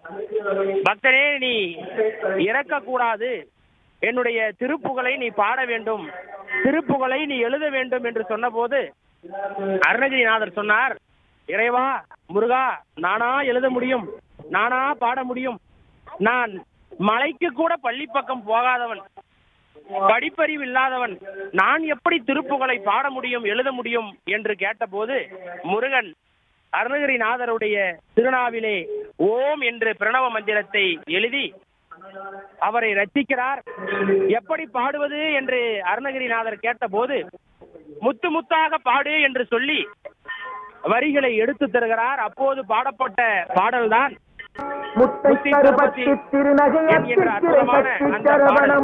பக்தனே நீ இறக்கக்கூடாது என்னுடைய திருப்புகழை நீ பாட வேண்டும் திருப்புகழை நீ எழுத வேண்டும் என்று சொன்னபோது அருணகிரிநாதர் சொன்னார் இறைவா முருகா நானா எழுத முடியும் நானா பாட முடியும் நான் மலைக்கு கூட பள்ளி பக்கம் போகாதவன் படிப்பறிவு இல்லாதவன் நான் எப்படி திருப்புகழை பாட முடியும் எழுத முடியும் என்று கேட்டபோது முருகன் அருணகிரிநாதருடைய திருநாவிலே ஓம் என்று பிரணவ மந்திரத்தை எழுதி அவரை ரட்சிக்கிறார் எப்படி பாடுவது என்று அருணகிரிநாதர் கேட்டபோது முத்து முத்தாக பாடு என்று சொல்லி வரிகளை எடுத்து தருகிறார் அப்போது பாடப்பட்ட பாடல்தான் முத்தை முத்தி தருபத்தி தருபத்தி திருநகை என்கின்ற அற்புதமான அந்த பாடல்